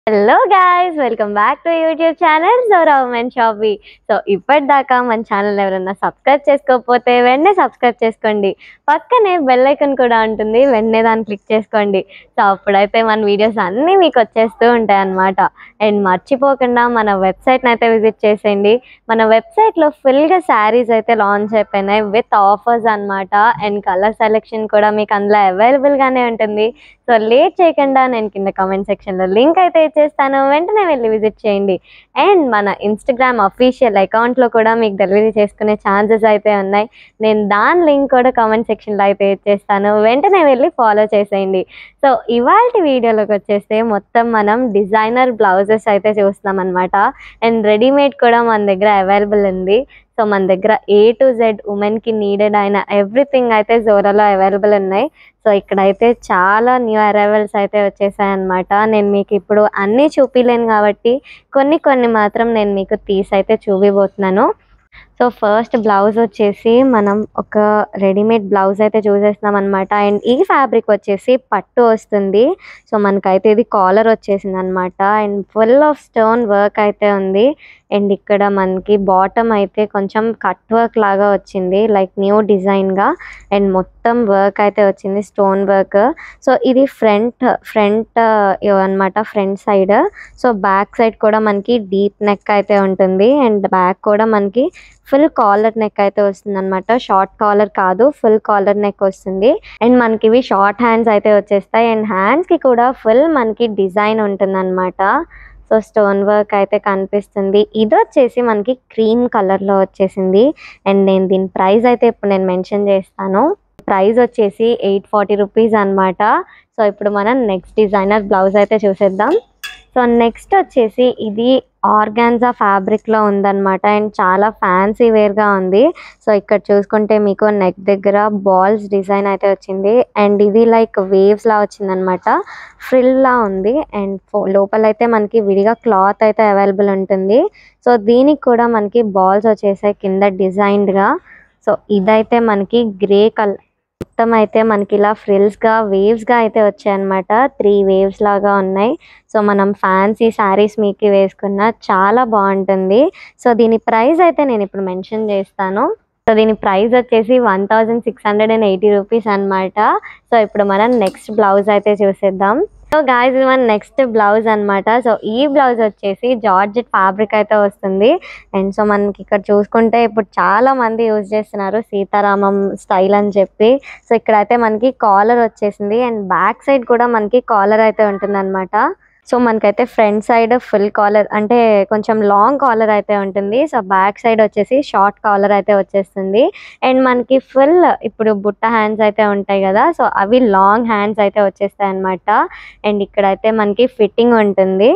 hello guys welcome back to YouTube channel so రవమెన్ షాపీ so ఇప్పటిదాకా మన ఛానల్ ఎవరన్నా సబ్స్క్రైబ్ చేసుకోకపోతే వెంటనే సబ్స్క్రైబ్ చేసుకోండి పక్కనే బెల్ ఐకన్ కూడా ఉంటుంది వెంటనే దాన్ని క్లిక్ చేసుకోండి సో అప్పుడైతే మన వీడియోస్ అన్నీ మీకు వచ్చేస్తూ ఉంటాయి అన్నమాట అండ్ మర్చిపోకుండా మన వెబ్సైట్ని అయితే విజిట్ చేసేయండి మన వెబ్సైట్లో ఫుల్గా శారీస్ అయితే లాంచ్ అయిపోయినాయి విత్ ఆఫర్స్ అన్నమాట అండ్ కలర్ సెలెక్షన్ కూడా మీకు అందులో అవైలబుల్గానే ఉంటుంది సో లేట్ చేయకుండా నేను కింద కామెంట్ సెక్షన్లో లింక్ అయితే ఇచ్చేస్తాను వెంటనే వెళ్ళి విజిట్ చేయండి అండ్ మన ఇన్స్టాగ్రామ్ అఫీషియల్ అకౌంట్లో కూడా మీకు డెలివరీ చేసుకునే ఛాన్సెస్ అయితే ఉన్నాయి నేను దాని లింక్ కూడా కామెంట్ సెక్షన్లో అయితే ఇచ్చేస్తాను వెంటనే వెళ్ళి ఫాలో చేసేయండి సో ఇవాళ వీడియోలోకి వచ్చేస్తే మొత్తం మనం డిజైనర్ బ్లౌజెస్ అయితే చూస్తున్నాం అనమాట అండ్ రెడీమేడ్ కూడా మన దగ్గర అవైలబుల్ ఉంది సో మన దగ్గర ఏ టు జెడ్ ఉమెన్కి నీడెడ్ అయిన ఎవ్రీథింగ్ అయితే జోరాలో అవైలబుల్ ఉన్నాయి సో ఇక్కడైతే చాలా న్యూ అరైవల్స్ అయితే వచ్చేసాయి అనమాట నేను మీకు ఇప్పుడు అన్నీ చూపిలేను కాబట్టి కొన్ని కొన్ని మాత్రం నేను మీకు తీసి అయితే చూపిపోతున్నాను సో ఫస్ట్ బ్లౌజ్ వచ్చేసి మనం ఒక రెడీమేడ్ బ్లౌజ్ అయితే చూసేస్తున్నాం అనమాట అండ్ ఈ ఫ్యాబ్రిక్ వచ్చేసి పట్టు వస్తుంది సో మనకైతే ఇది కాలర్ వచ్చేసింది అనమాట and full of stone work అయితే ఉంది అండ్ ఇక్కడ మనకి బాటమ్ అయితే కొంచెం కట్ వర్క్ లాగా వచ్చింది లైక్ న్యూ డిజైన్గా అండ్ మొత్తం వర్క్ అయితే వచ్చింది స్టోన్ వర్క్ సో ఇది ఫ్రంట్ ఫ్రంట్ అన్నమాట front side so back side కూడా మనకి డీప్ నెక్ అయితే ఉంటుంది అండ్ బ్యాక్ కూడా మనకి ఫుల్ కాలర్ నెక్ అయితే వస్తుంది అనమాట షార్ట్ కాలర్ కాదు ఫుల్ కాలర్ నెక్ వస్తుంది అండ్ మనకి ఇవి షార్ట్ హ్యాండ్స్ అయితే వచ్చేస్తాయి అండ్ హ్యాండ్స్కి కూడా ఫుల్ మనకి డిజైన్ ఉంటుంది అనమాట సో స్టోన్ వర్క్ అయితే కనిపిస్తుంది ఇది వచ్చేసి మనకి క్రీమ్ కలర్లో వచ్చేసింది అండ్ నేను దీని ప్రైస్ అయితే ఇప్పుడు నేను మెన్షన్ చేస్తాను ప్రైస్ వచ్చేసి ఎయిట్ ఫార్టీ రూపీస్ అనమాట సో ఇప్పుడు మనం నెక్స్ట్ డిజైనర్ బ్లౌజ్ అయితే చూసేద్దాం సో నెక్స్ట్ వచ్చేసి ఇది ఆర్గాన్జా ఫ్యాబ్రిక్లో ఉందన్నమాట అండ్ చాలా ఫ్యాన్సీ వేర్గా ఉంది సో ఇక్కడ చూసుకుంటే మీకు నెక్ దగ్గర బాల్స్ డిజైన్ అయితే వచ్చింది అండ్ ఇది లైక్ వేవ్స్ లా వచ్చిందనమాట ఫ్రిల్ లా ఉంది అండ్ లోపల అయితే మనకి విడిగా క్లాత్ అయితే అవైలబుల్ ఉంటుంది సో దీనికి కూడా మనకి బాల్స్ వచ్చేసాయి కింద డిజైన్డ్గా సో ఇదైతే మనకి గ్రే కలర్ మొత్తం అయితే మనకి ఇలా ఫ్రిల్స్గా వేవ్స్గా అయితే వచ్చాయన్నమాట త్రీ వేవ్స్ లాగా ఉన్నాయి సో మనం ఫ్యాన్సీ శారీస్ మీకు వేసుకున్న చాలా బాగుంటుంది సో దీని ప్రైస్ అయితే నేను ఇప్పుడు మెన్షన్ చేస్తాను సో దీని ప్రైస్ వచ్చేసి one thousand six hundred and eighty rupees అనమాట సో ఇప్పుడు మనం నెక్స్ట్ బ్లౌజ్ అయితే చూసేద్దాం సో గాయస్ ఇది మన నెక్స్ట్ బ్లౌజ్ అన్నమాట సో ఈ బ్లౌజ్ వచ్చేసి జార్జెట్ ఫ్యాబ్రిక్ అయితే వస్తుంది అండ్ సో మనకి ఇక్కడ చూసుకుంటే ఇప్పుడు చాలా మంది యూజ్ చేస్తున్నారు సీతారామం స్టైల్ అని చెప్పి సో ఇక్కడైతే మనకి కాలర్ వచ్చేసింది అండ్ బ్యాక్ సైడ్ కూడా మనకి కాలర్ అయితే ఉంటుంది సో మనకైతే ఫ్రంట్ సైడ్ ఫుల్ కాలర్ అంటే కొంచెం లాంగ్ కాలర్ అయితే ఉంటుంది సో బ్యాక్ సైడ్ వచ్చేసి షార్ట్ కాలర్ అయితే వచ్చేస్తుంది అండ్ మనకి ఫుల్ ఇప్పుడు బుట్ట హ్యాండ్స్ అయితే ఉంటాయి కదా సో అవి లాంగ్ హ్యాండ్స్ అయితే వచ్చేస్తాయి అనమాట అండ్ ఇక్కడైతే మనకి ఫిట్టింగ్ ఉంటుంది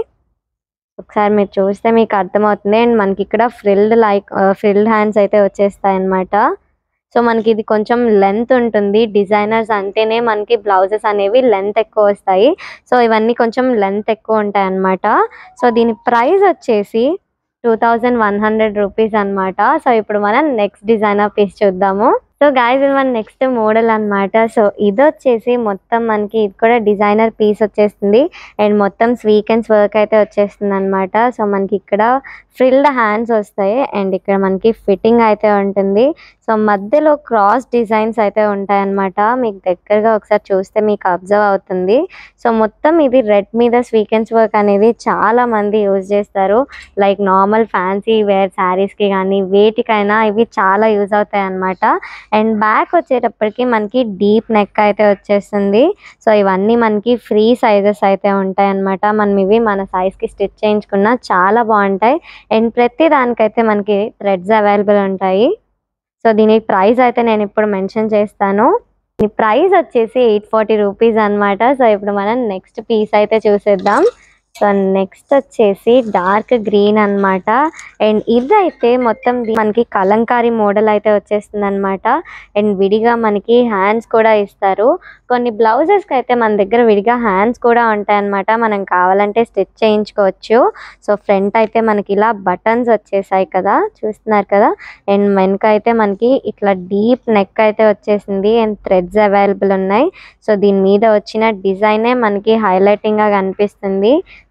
ఒకసారి మీరు చూస్తే మీకు అర్థమవుతుంది అండ్ మనకి ఇక్కడ ఫ్రిల్డ్ లైక్ ఫ్రిల్డ్ హ్యాండ్స్ అయితే వచ్చేస్తాయి అనమాట సో మనకి ఇది కొంచెం లెంత్ ఉంటుంది డిజైనర్స్ అంటేనే మనకి బ్లౌజెస్ అనేవి లెంత్ ఎక్కువ వస్తాయి సో ఇవన్నీ కొంచెం లెంత్ ఎక్కువ ఉంటాయి అన్నమాట సో దీని ప్రైస్ వచ్చేసి two thousand one hundred rupees అనమాట సో ఇప్పుడు మనం నెక్స్ట్ డిజైనర్ పీస్ చూద్దాము సో గాయస్ ఇది మన నెక్స్ట్ మోడల్ అన్నమాట సో ఇది వచ్చేసి మొత్తం మనకి ఇది కూడా డిజైనర్ పీస్ వచ్చేస్తుంది అండ్ మొత్తం స్వీకెన్స్ వర్క్ అయితే వచ్చేస్తుంది అనమాట సో మనకి ఇక్కడ ఫ్రిల్డ్ హ్యాండ్స్ వస్తాయి అండ్ ఇక్కడ మనకి ఫిట్టింగ్ అయితే ఉంటుంది సో మధ్యలో క్రాస్ డిజైన్స్ అయితే ఉంటాయి అన్నమాట మీకు దగ్గరగా ఒకసారి చూస్తే మీకు అబ్జర్వ్ అవుతుంది సో మొత్తం ఇది రెడ్ మీద స్వీకెన్స్ వర్క్ అనేది చాలా మంది యూజ్ చేస్తారు లైక్ నార్మల్ ఫ్యాన్సీ వేర్ శారీస్కి కానీ వేటికైనా ఇవి చాలా యూజ్ అవుతాయి అన్నమాట అండ్ బ్యాక్ వచ్చేటప్పటికి మనకి డీప్ నెక్ అయితే వచ్చేస్తుంది సో ఇవన్నీ మనకి ఫ్రీ సైజెస్ అయితే ఉంటాయి అన్నమాట మనం ఇవి మన సైజ్కి స్టిచ్ చేయించుకున్న చాలా బాగుంటాయి అండ్ ప్రతి దానికైతే మనకి థ్రెడ్స్ అవైలబుల్ ఉంటాయి సో దీని ప్రైస్ అయితే నేను ఇప్పుడు మెన్షన్ చేస్తాను దీని ప్రైస్ వచ్చేసి ఎయిట్ ఫార్టీ రూపీస్ అనమాట సో ఇప్పుడు మనం నెక్స్ట్ పీస్ అయితే చూసేద్దాం సో నెక్స్ట్ వచ్చేసి డార్క్ గ్రీన్ అన్నమాట అండ్ ఇదైతే మొత్తం ది- మనకి కలంకారీ మోడల్ అయితే వచ్చేస్తుంది అనమాట అండ్ విడిగా మనకి హ్యాండ్స్ కూడా ఇస్తారు కొన్ని బ్లౌజెస్కి అయితే మన దగ్గర విడిగా హ్యాండ్స్ కూడా ఉంటాయన్నమాట మనం కావాలంటే స్టిచ్ చేయించుకోవచ్చు సో ఫ్రంట్ అయితే మనకి ఇలా బటన్స్ వచ్చేసాయి కదా చూస్తున్నారు కదా అండ్ వెనక అయితే మనకి ఇట్లా డీప్ నెక్ అయితే వచ్చేసింది అండ్ థ్రెడ్స్ అవైలబుల్ ఉన్నాయి సో దీని మీద వచ్చిన డిజైనే మనకి హైలైటింగ్ గా కనిపిస్తుంది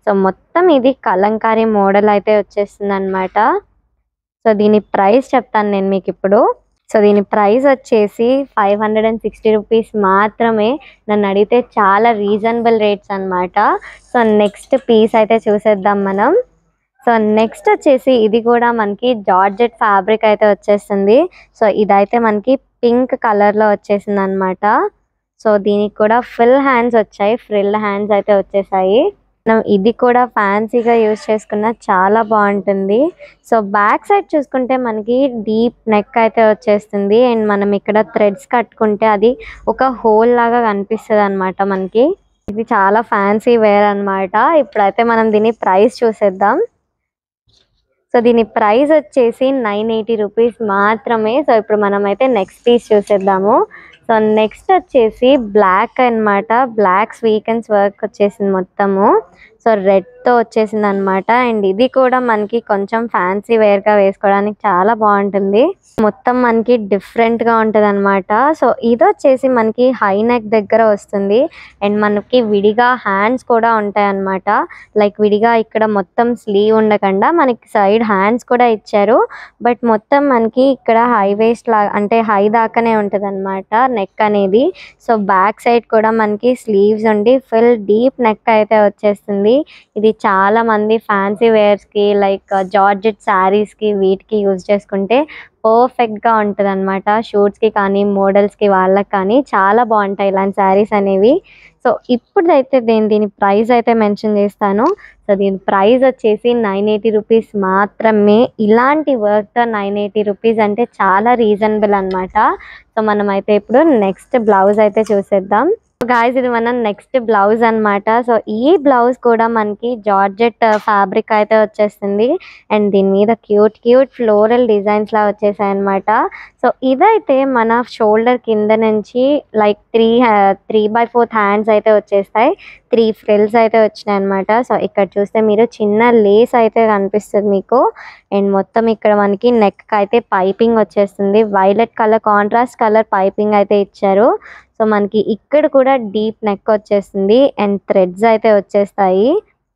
సో మొత్తం ఇది కలంకారీ మోడల్ అయితే వచ్చేస్తుంది అనమాట సో దీని ప్రైస్ చెప్తాను నేను మీకు ఇప్పుడు సో దీని ప్రైస్ వచ్చేసి five hundred and sixty rupees మాత్రమే నన్ను అడిగితే చాలా రీజనబుల్ రేట్స్ అన్నమాట సో నెక్స్ట్ పీస్ అయితే చూసేద్దాం మనం సో నెక్స్ట్ వచ్చేసి ఇది కూడా మనకి జార్జెట్ ఫ్యాబ్రిక్ అయితే వచ్చేస్తుంది సో ఇదైతే మనకి పింక్ కలర్లో వచ్చేసింది అనమాట సో దీనికి కూడా ఫుల్ హ్యాండ్స్ వచ్చాయి ఫ్రిల్ హ్యాండ్స్ అయితే వచ్చేసాయి మనం ఇది కూడా ఫ్యాన్సీగా యూజ్ చేసుకున్న చాలా బాగుంటుంది సో బ్యాక్ సైడ్ చూసుకుంటే మనకి డీప్ నెక్ అయితే వచ్చేస్తుంది అండ్ మనం ఇక్కడ థ్రెడ్స్ కట్టుకుంటే అది ఒక హోల్ లాగా కనిపిస్తుంది అనమాట మనకి ఇది చాలా ఫ్యాన్సీ వేర్ అన్నమాట ఇప్పుడైతే మనం దీని ప్రైస్ చూసేద్దాం సో దీని ప్రైస్ వచ్చేసి నైన్ ఎయిటీ రూపీస్ మాత్రమే సో ఇప్పుడు మనం అయితే నెక్స్ట్ పీస్ చూసేద్దాము సో నెక్స్ట్ వచ్చేసి బ్లాక్ అన్నమాట బ్లాక్ స్వీకెన్స్ వర్క్ వచ్చేసింది మొత్తము సో రెడ్తో వచ్చేసింది అనమాట అండ్ ఇది కూడా మనకి కొంచెం ఫ్యాన్సీ వేర్గా వేసుకోవడానికి చాలా బాగుంటుంది మొత్తం మనకి డిఫరెంట్గా ఉంటుంది అనమాట సో ఇది వచ్చేసి మనకి హై నెక్ దగ్గర వస్తుంది అండ్ మనకి విడిగా హ్యాండ్స్ కూడా ఉంటాయి అన్నమాట లైక్ విడిగా ఇక్కడ మొత్తం స్లీవ్ ఉండకుండా మనకి సైడ్ హ్యాండ్స్ కూడా ఇచ్చారు బట్ మొత్తం మనకి ఇక్కడ హై వేస్ట్ లా అంటే హై దాకానే ఉంటుంది అనమాట నెక్ అనేది సో బ్యాక్ సైడ్ కూడా మనకి స్లీవ్స్ ఉండి ఫుల్ డీప్ నెక్ అయితే వచ్చేస్తుంది ఇది చాలా మంది ఫ్యాన్సీ వేర్స్ కి లైక్ జార్జెట్ శారీస్ కి వీటికి యూజ్ చేసుకుంటే పర్ఫెక్ట్ గా ఉంటది అనమాట షూట్స్ కి కానీ మోడల్స్ కి వాళ్ళకి కానీ చాలా బాగుంటాయి ఇలాంటి శారీస్ అనేవి సో ఇప్పుడైతే నేను దీని ప్రైస్ అయితే మెన్షన్ చేస్తాను సో దీని ప్రైస్ వచ్చేసి నైన్ ఎయిటీ రూపీస్ మాత్రమే ఇలాంటి వర్క్తో నైన్ ఎయిటీ రూపీస్ అంటే చాలా రీజనబుల్ అన్నమాట సో మనం అయితే ఇప్పుడు నెక్స్ట్ బ్లౌజ్ అయితే చూసేద్దాం గాయస్ ఇది మన నెక్స్ట్ బ్లౌజ్ అన్నమాట సో ఈ బ్లౌజ్ కూడా మనకి జార్జెట్ ఫ్యాబ్రిక్ అయితే వచ్చేస్తుంది అండ్ దీని మీద క్యూట్ క్యూట్ ఫ్లోరల్ డిజైన్స్ లా వచ్చేసాయి అనమాట సో ఇదైతే మన షోల్డర్ కింద నుంచి like three three by fourth hands అయితే వచ్చేస్తాయి త్రీ ఫ్రిల్స్ అయితే వచ్చినాయి అనమాట సో ఇక్కడ చూస్తే మీరు చిన్న లేస్ అయితే కనిపిస్తుంది మీకు అండ్ మొత్తం ఇక్కడ మనకి నెక్ అయితే పైపింగ్ వచ్చేస్తుంది violet colour contrast colour piping అయితే ఇచ్చారు సో మనకి ఇక్కడ కూడా డీప్ నెక్ వచ్చేస్తుంది అండ్ థ్రెడ్స్ అయితే వచ్చేస్తాయి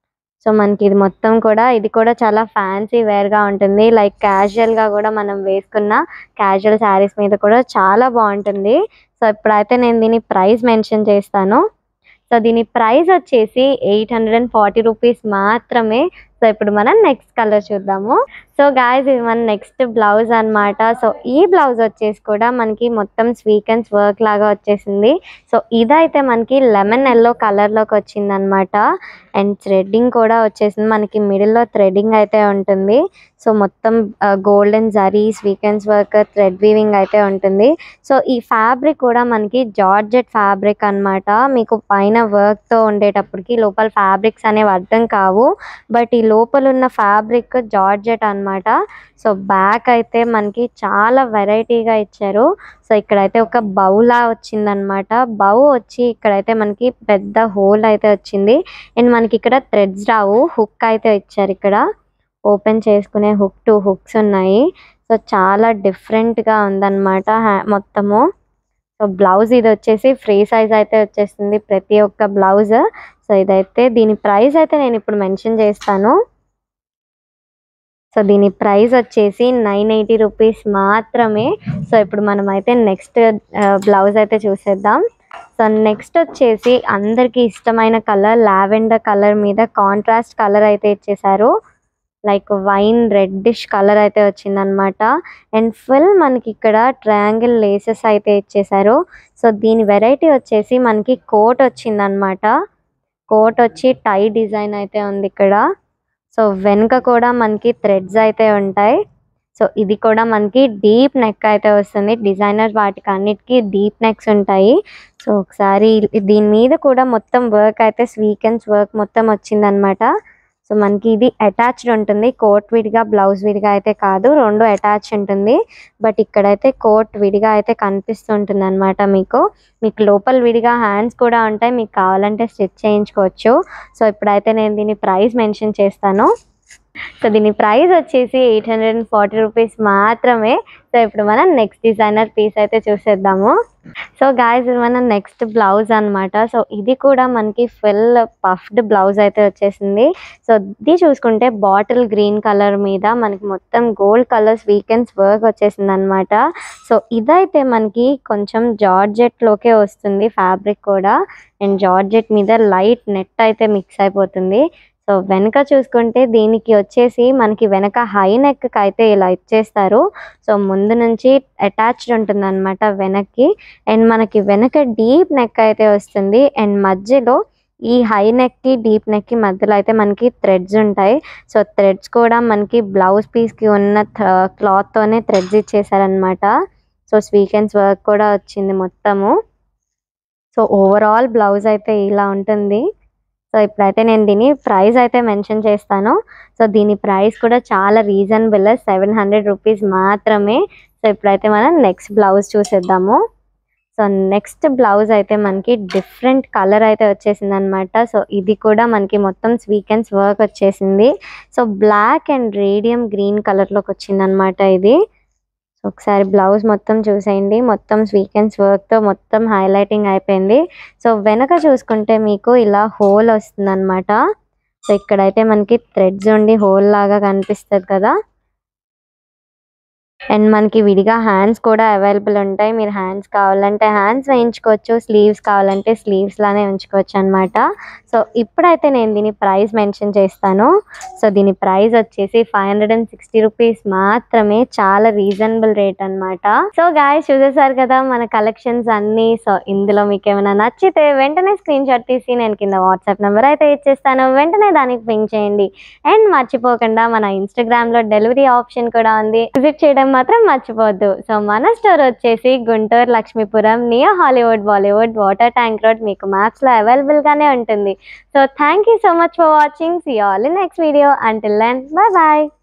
సో మనకి ఇది మొత్తం కూడా ఇది కూడా చాలా ఫ్యాన్సీ వేర్ గా ఉంటుంది లైక్ క్యాజువల్ గా కూడా మనం వేసుకున్న క్యాజువల్ శారీస్ మీద కూడా చాలా బాగుంటుంది సో ఇప్పుడైతే నేను దీని ప్రైస్ మెన్షన్ చేస్తాను సో దీని ప్రైస్ వచ్చేసి eight hundred and forty rupees మాత్రమే సో ఇప్పుడు మనం నెక్స్ట్ కలర్ చూద్దాము సో గాయస్ ఇది మన నెక్స్ట్ బ్లౌజ్ అన్నమాట సో ఈ బ్లౌజ్ వచ్చేసి కూడా మనకి మొత్తం స్వీకెన్స్ వర్క్ లాగా వచ్చేసింది సో ఇదైతే మనకి లెమన్ ఎల్లో కలర్లోకి వచ్చింది అనమాట అండ్ థ్రెడ్డింగ్ కూడా వచ్చేసింది మనకి మిడిల్లో థ్రెడ్డింగ్ అయితే ఉంటుంది సో మొత్తం golden zari sequins work thread weaving అయితే ఉంటుంది సో ఈ ఫ్యాబ్రిక్ కూడా మనకి జార్జెట్ ఫ్యాబ్రిక్ అన్నమాట మీకు పైన వర్క్తో ఉండేటప్పటికి లోపల ఫ్యాబ్రిక్స్ అనేవి అర్థం కావు బట్ ఈ లోపల ఉన్న ఫ్యాబ్రిక్ జార్జెట్ అన్నమాట సో బ్యాక్ అయితే మనకి చాలా వెరైటీగా ఇచ్చారు సో ఇక్కడైతే ఒక బౌలా వచ్చిందనమాట బౌ వచ్చి ఇక్కడైతే మనకి పెద్ద హోల్ అయితే వచ్చింది అండ్ మనకి ఇక్కడ థ్రెడ్స్ రావు హుక్ అయితే ఇచ్చారు ఇక్కడ ఓపెన్ చేసుకునే హుక్ టూ హుక్స్ ఉన్నాయి సో చాలా డిఫరెంట్గా ఉందన్నమాట హ్యా- మొత్తము సో బ్లౌజ్ ఇది వచ్చేసి ఫ్రీ సైజ్ అయితే వచ్చేస్తుంది ప్రతి ఒక్క బ్లౌజ్ సో ఇదైతే దీని ప్రైస్ అయితే నేను ఇప్పుడు మెన్షన్ చేస్తాను సో దీని ప్రైస్ వచ్చేసి నైన్ ఎయిటీ రూపీస్ మాత్రమే సో ఇప్పుడు మనం అయితే నెక్స్ట్ బ్లౌజ్ అయితే చూసేద్దాం సో నెక్స్ట్ వచ్చేసి అందరికీ ఇష్టమైన కలర్ లావెండర్ కలర్ మీద కాంట్రాస్ట్ కలర్ అయితే ఇచ్చేసారు లైక్ వైన్ రెడ్డిష్ కలర్ అయితే వచ్చిందనమాట అండ్ ఫుల్ మనకి ఇక్కడ ట్రయాంగిల్ లేసెస్ అయితే ఇచ్చేసారు సో దీని వెరైటీ వచ్చేసి మనకి కోట్ వచ్చిందనమాట కోట్ వచ్చి టై డిజైన్ అయితే ఉంది ఇక్కడ సో వెనుక కూడా మనకి థ్రెడ్స్ అయితే ఉంటాయి సో ఇది కూడా మనకి డీప్ నెక్ అయితే వస్తుంది డిజైనర్ వాటికి అన్నిటికీ డీప్ నెక్స్ ఉంటాయి సో ఒకసారి దీని మీద కూడా మొత్తం వర్క్ అయితే స్వీకెన్స్ వర్క్ మొత్తం వచ్చిందనమాట సో మనకి ఇది అటాచ్డ్ ఉంటుంది కోట్ విడిగా బ్లౌజ్ విడిగా అయితే కాదు రెండు అటాచ్ ఉంటుంది బట్ ఇక్కడైతే కోట్ విడిగా అయితే కనిపిస్తుంటుంది అనమాట మీకు మీకు లోపల విడిగా హ్యాండ్స్ కూడా ఉంటాయి మీకు కావాలంటే స్టిచ్ చేయించుకోవచ్చు సో ఇప్పుడైతే నేను దీని ప్రైస్ మెన్షన్ చేస్తాను సో దీని ప్రైస్ వచ్చేసి eight hundred and forty rupees మాత్రమే సో ఇప్పుడు మనం నెక్స్ట్ డిజైనర్ పీస్ అయితే చూసేద్దాము సో గాయస్ ఇది మన నెక్స్ట్ బ్లౌజ్ అన్నమాట సో ఇది కూడా మనకి ఫుల్ పఫ్డ్ బ్లౌజ్ అయితే వచ్చేసింది సో ఇది చూసుకుంటే బాటిల్ గ్రీన్ కలర్ మీద మనకి మొత్తం గోల్డ్ కలర్స్ వీకెండ్స్ వర్క్ వచ్చేసింది అనమాట సో ఇదైతే మనకి కొంచెం జార్జెట్ లోకే వస్తుంది ఫ్యాబ్రిక్ కూడా అండ్ జార్జెట్ మీద లైట్ నెట్ అయితే మిక్స్ అయిపోతుంది సో వెనక చూసుకుంటే దీనికి వచ్చేసి మనకి వెనక హై నెక్ అయితే ఇలా ఇచ్చేస్తారు సో ముందు నుంచి అటాచ్డ్ ఉంటుంది అనమాట వెనక్కి అండ్ మనకి వెనక డీప్ నెక్ అయితే వస్తుంది అండ్ మధ్యలో ఈ హై నెక్ కి డీప్ నెక్ కి మధ్యలో అయితే మనకి థ్రెడ్స్ ఉంటాయి సో థ్రెడ్స్ కూడా మనకి బ్లౌజ్ పీస్ కి ఉన్న క్లాత్ తోనే థ్రెడ్స్ ఇచ్చేసారనమాట సో స్వీకెన్స్ వర్క్ కూడా వచ్చింది మొత్తము సో ఓవరాల్ బ్లౌజ్ అయితే ఇలా ఉంటుంది సో ఇప్పుడైతే నేను దీని ప్రైస్ అయితే మెన్షన్ చేస్తాను సో దీని ప్రైస్ కూడా చాలా రీజనబుల్ సెవెన్ హండ్రెడ్ రూపీస్ మాత్రమే సో ఇప్పుడైతే మనం నెక్స్ట్ బ్లౌజ్ చూసేద్దాము సో నెక్స్ట్ బ్లౌజ్ అయితే మనకి డిఫరెంట్ కలర్ అయితే వచ్చేసింది అనమాట సో ఇది కూడా మనకి మొత్తం స్వీకెన్స్ వర్క్ వచ్చేసింది so black and radium green కలర్లోకి వచ్చింది అనమాట ఇది సో ఒకసారి బ్లౌజ్ మొత్తం చూసేయండి మొత్తం స్వీకెన్స్ వర్క్తో మొత్తం హైలైటింగ్ అయిపోయింది సో వెనక చూసుకుంటే మీకు ఇలా హోల్ వస్తుంది అనమాట సో ఇక్కడైతే మనకి థ్రెడ్స్ ఉండి హోల్ లాగా కనిపిస్తుంది కదా అండ్ మనకి విడిగా హ్యాండ్స్ కూడా అవైలబుల్ ఉంటాయి మీరు హ్యాండ్స్ కావాలంటే హ్యాండ్స్ వేయించుకోవచ్చు స్లీవ్స్ కావాలంటే స్లీవ్స్ లానే ఉంచుకోవచ్చు అనమాట సో ఇప్పుడైతే నేను దీని ప్రైస్ మెన్షన్ చేస్తాను సో దీని ప్రైస్ వచ్చేసి five hundred and sixty rupees మాత్రమే చాలా రీజనబుల్ రేట్ అన్నమాట సో గాయస్ చూసేసారు కదా మన కలెక్షన్స్ అన్ని సో ఇందులో మీకు ఏమైనా నచ్చితే వెంటనే స్క్రీన్ షాట్ తీసి నేను కింద వాట్సాప్ నెంబర్ అయితే ఇచ్చేస్తాను వెంటనే దానికి పింక్ చేయండి అండ్ మర్చిపోకుండా మన ఇన్స్టాగ్రామ్ లో డెలివరీ ఆప్షన్ కూడా ఉంది విజిట్ చేయడం మాత్రం మర్చిపోవద్దు సో మన స్టోర్ వచ్చేసి Guntur Lakshmipuram near Hollywood Bollywood water tank road మీకు మ్యాప్స్ లో అవైలబుల్ గానే ఉంటుంది so thank you so much for watching see all in next video until then bye bye